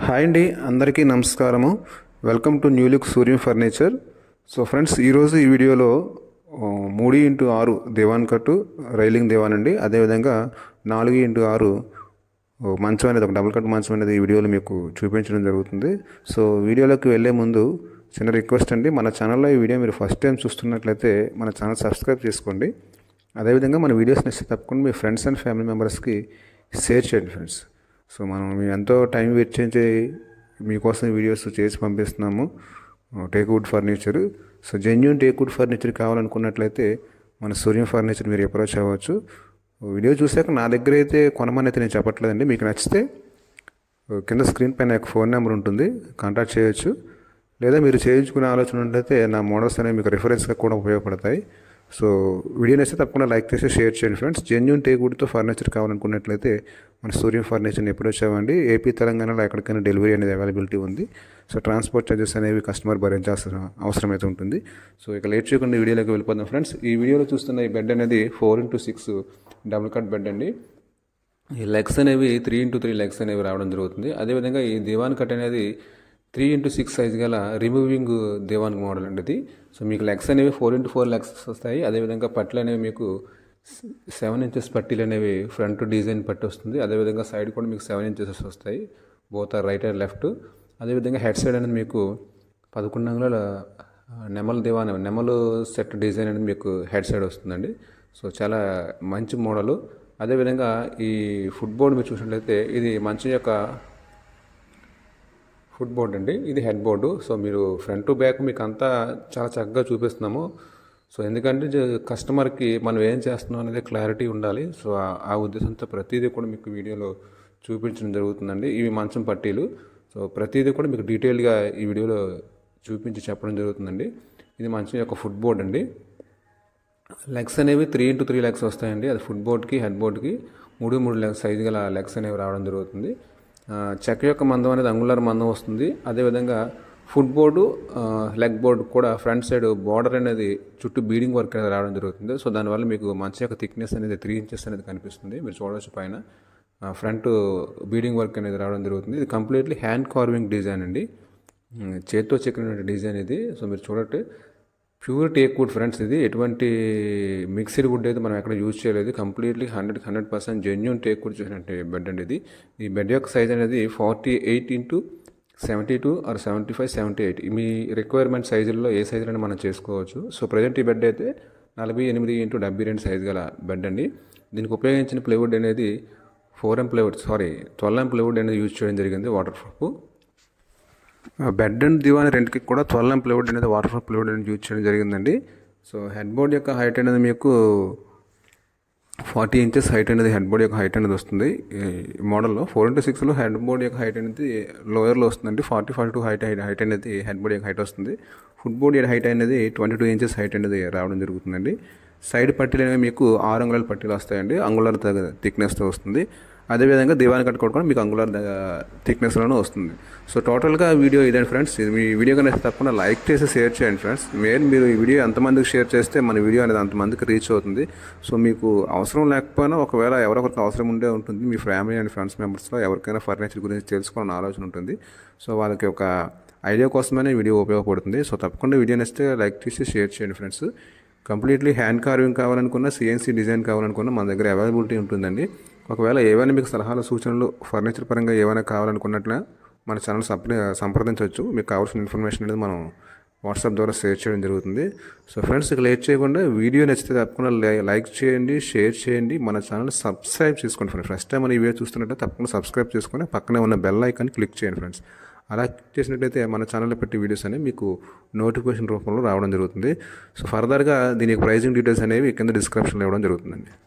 hi అండి అందరికీ నమస్కారము welcome to new look Suryam furniture so friends ఈరోజు ఈ వీడియోలో ఆ, మూడు ఇంటూ ఆరు దివాన్ కట్టు రైలింగ్ దివాన్ అండి అదేవిధంగా నాలుగు ఇంటూ ఆరు ఓ మంచం అనేది ఒక డబుల్ కట్ మంచం అనేది ఈ వీడియోలో మీకు చూపించడం జరుగుతుంది సో వీడియోలోకి వెళ్ళే ముందు చిన్న రిక్వెస్ట్ అండి మన ఛానల్లో ఈ వీడియో మీరు ఫస్ట్ టైం చూస్తున్నట్లయితే మన ఛానల్ సబ్స్క్రైబ్ చేసుకోండి అదేవిధంగా మన వీడియోస్ నచ్చితే తప్పకుండా మీ ఫ్రెండ్స్ అండ్ ఫ్యామిలీ మెంబర్స్కి షేర్ చేయండి ఫ్రెండ్స్ సో మనం మేము ఎంతో టైం వెచ్చించి మీకోసం వీడియోస్ చేసి పంపిస్తున్నాము teakwood furniture so genuine teakwood furniture కావాలనుకున్నట్లయితే మన సూర్యం ఫర్నిచర్ మీరు అప్రోచ్ అవ్వచ్చు వీడియో చూసాక నా దగ్గర అయితే కొనమని అయితే నేను చెప్పట్లేదండి మీకు నచ్చితే కింద స్క్రీన్ పైన ఒక ఫోన్ నెంబర్ ఉంటుంది కాంటాక్ట్ చేయొచ్చు లేదా మీరు చేయించుకునే ఆలోచన ఉన్నట్లయితే నా మోడల్స్ అనేవి మీకు రిఫరెన్స్గా కూడా ఉపయోగపడతాయి సో వీడియో నచ్చితే తప్పకుండా లైక్ చేసి షేర్ చేయండి ఫ్రెండ్స్ జెన్యున్ టేకుడ్తో ఫర్నిచర్ కావాలనుకున్నట్లయితే మన సూర్యం ఫర్నిచర్ని ఎప్పుడు వచ్చామండి ఏపీ తెలంగాణలో ఎక్కడికైనా డెలివరీ అనేది అవైలబిలిటీ ఉంది సో ట్రాన్స్పోర్ట్ ఛార్జెస్ అనేవి కస్టమర్ భరించాల్సిన అవసరం అయితే ఉంటుంది సో ఇక లేట్ చేయకుండా వీడియోలోకి వెళ్ళిపోదాం ఫ్రెండ్స్ ఈ వీడియోలో చూస్తున్న ఈ బెడ్ అనేది four into six double cut bed అండి ఈ లెగ్స్ అనేవి త్రీ ఇంటూ త్రీ లెగ్స్ అనేవి రావడం జరుగుతుంది అదేవిధంగా ఈ దివాన్ కట్ అనేది త్రీ ఇంటూ సిక్స్ సైజ్ గల రిమూవింగ్ దివాన్ మోడల్ అండి ఇది సో మీకు లెగ్స్ అనేవి ఫోర్ ఇంటూ ఫోర్ లెగ్స్ వస్తాయి అదేవిధంగా పట్లు అనేవి మీకు సెవెన్ ఇంచెస్ పట్టీలు అనేవి ఫ్రంట్ డిజైన్ పట్టి వస్తుంది అదేవిధంగా సైడ్ కూడా మీకు సెవెన్ ఇంచెస్ వస్తాయి both or right and left అదేవిధంగా హెడ్ సైడ్ అనేది మీకు పదకొండు అంగుళాల నెమల్ దివాన్ నెమలు సెట్ డిజైన్ అనేది మీకు హెడ్ సైడ్ వస్తుందండి సో చాలా మంచి మోడలు అదేవిధంగా ఈ ఫుట్ బోర్డ్ మీరు చూసినట్లయితే ఇది మంచం యొక్క ఫుట్ బోర్డ్ అండి ఇది హెడ్ బోర్డు సో మీరు ఫ్రంట్ టు బ్యాక్ మీకు అంతా చాలా చక్కగా చూపిస్తున్నాము సో ఎందుకంటే జ- కస్టమర్కి మనం ఏం చేస్తున్నాం అనేది క్లారిటీ ఉండాలి సో ఆ- ఆ ఉద్దేశంతో ప్రతిదీ కూడా మీకు వీడియోలో చూపించడం జరుగుతుందండి ఇవి మంచం పట్టీలు సో ప్రతిదీ కూడా మీకు డీటెయిల్గా ఈ వీడియోలో చూపించి చెప్పడం జరుగుతుందండి ఇది మంచం యొక్క ఫుట్ బోర్డ్ అండి లెగ్స్ అనేవి త్రీ ఇంటూ త్రీ లెగ్స్ వస్తాయండి అది ఫుట్ బోర్డ్కి హెడ్ బోర్డ్కి మూడు మూడు లెగ్స్ సైజు గల లెగ్స్ అనేవి రావడం జరుగుతుంది ఆ, చెక్క యొక్క మందం అనేది అంగుళార్ మందం వస్తుంది అదేవిధంగా ఫుట్ బోర్డు ఆ, లెగ్ బోర్డు కూడా ఫ్రంట్ సైడ్ బార్డర్ అనేది చుట్టూ బీడింగ్ వర్క్ అనేది రావడం జరుగుతుంది సో దానివల్ల మీకు మంచి యొక్క థిక్నెస్ అనేది త్రీ ఇంచెస్ అనేది కనిపిస్తుంది మీరు చూడవచ్చు పైన ఆ, ఫ్రంట్ బీడింగ్ వర్క్ అనేది రావడం జరుగుతుంది ఇది కంప్లీట్లీ హ్యాండ్ కార్వింగ్ డిజైన్ అండి ఉమ్, చేత్తో చెక్కిన డిజైన్ ఇది సో మీరు చూడట్టు ప్యూర్ టేక్ వుడ్ ఫ్రెండ్స్ ఇది ఎటువంటి మిక్స్డ్ వుడ్ అయితే మనం ఎక్కడ యూజ్ చేయలేదు completely hundred hundred percent genuine teak wood చేసినట్టు బెడ్ అండి ఇది ఈ బెడ్ యొక్క సైజ్ అనేది forty eight into seventy two or seventy five seventy eight మీ రిక్వైర్మెంట్ సైజుల్లో ఏ సైజులో మనం చేసుకోవచ్చు సో ప్రజెంట్ ఈ బెడ్ అయితే నలభై ఎనిమిది ఇంటూ డెబ్బై రెండు సైజు గల బెడ్ అండి దీనికి ఉపయోగించిన ప్లేవుడ్ అనేది four M plywood sorry twelve M plywood అనేది యూజ్ చేయడం జరిగింది waterproof bed and divan రెంట్కి కూడా ట్వెల్వ్ ఎం ప్లేవుడ్ అనేది వాటర్ ప్రూఫ్ ప్లేవుడ్ అనేది యూజ్ చేయడం జరిగిందండి సో హెడ్ బోర్డ్ యొక్క హైట్ అనేది మీకు ఫార్టీ ఇంచెస్ హైట్ అనేది హెడ్ బోర్డ్ యొక్క హైట్ అనేది వస్తుంది ఈ మోడల్లో ఫోర్ ఇంటూ సిక్స్లో హెడ్ బోర్డ్ యొక్క హైట్ అనేది లోయర్లో వస్తుందండి forty forty two height height అనేది హెడ్ బోర్డ్ యొక్క హైట్ వస్తుంది ఫుట్ బోర్డ్ యొక్క హైట్ అనేది ట్వంటీ టూ ఇంచెస్ హైట్ అనేది రావడం జరుగుతుందండి సైడ్ పట్టీలు అనేవి మీకు ఆరు అంగుళాల పట్టీలు వస్తాయండి అంగుళాల థిక్నెస్తో వస్తుంది అదేవిధంగా దివాన్ కట్ కూడా మీకు అంగుళాల థిక్నెస్లోనే వస్తుంది సో టోటల్గా వీడియో ఇదండి ఫ్రెండ్స్ ఇది మీ వీడియో కనుక తప్పకుండా లైక్ చేసి షేర్ చేయండి ఫ్రెండ్స్ మెయిన్ మీరు ఈ వీడియో ఎంతమందికి షేర్ చేస్తే మన వీడియో అనేది అంతమందికి రీచ్ అవుతుంది సో మీకు అవసరం లేకపోయినా ఒకవేళ ఎవరొకరికి అవసరం ఉండే ఉంటుంది మీ ఫ్యామిలీ అండ్ ఫ్రెండ్స్ మెంబర్స్లో ఎవరికైనా ఫర్నిచర్ గురించి తెలుసుకోవాలని ఆలోచన ఉంటుంది సో వాళ్ళకి ఒక ఐడియా కోసమే వీడియో ఉపయోగపడుతుంది సో తప్పకుండా వీడియో నచ్చితే లైక్ చేసి షేర్ చేయండి ఫ్రెండ్స్ కంప్లీట్లీ హ్యాండ్ కార్వింగ్ కావాలనుకున్నా సిఎన్సీ డిజైన్ కావాలనుకున్నా మన దగ్గర అవైలబిలిటీ ఉంటుందండి ఒకవేళ ఏవైనా మీకు సలహాలు సూచనలు ఫర్నిచర్ పరంగా ఏమైనా కావాలనుకున్నట్లే మన ఛానల్ సంప్ర సంప్రదించవచ్చు మీకు కావాల్సిన ఇన్ఫర్మేషన్ అనేది మనం వాట్సాప్ ద్వారా షేర్ చేయడం జరుగుతుంది సో ఫ్రెండ్స్ ఇక లేట్ చేయకుండా వీడియో నచ్చితే తప్పకుండా లై- లైక్ చేయండి షేర్ చేయండి మన ఛానల్ సబ్స్క్రైబ్ చేసుకోండి ఫ్రెండ్స్ ఫస్ట్ టైం మన ఈ వీడియో చూస్తున్నట్టే తప్పకుండా సబ్స్క్రైబ్ చేసుకొని పక్కనే ఉన్న బెల్ ఐకాన్ క్లిక్ చేయండి ఫ్రెండ్స్ అలా క్లిక్ చేసినట్టయితే మన ఛానల్లో పెట్టే వీడియోస్ అనేవి మీకు నోటిఫికేషన్ రూపంలో రావడం జరుగుతుంది సో ఫర్దర్గా దీని ప్రైజింగ్ డీటెయిల్స్ అనేవి కింద డిస్క్రిప్షన్లో ఇవ్వడం జరుగుతుందండి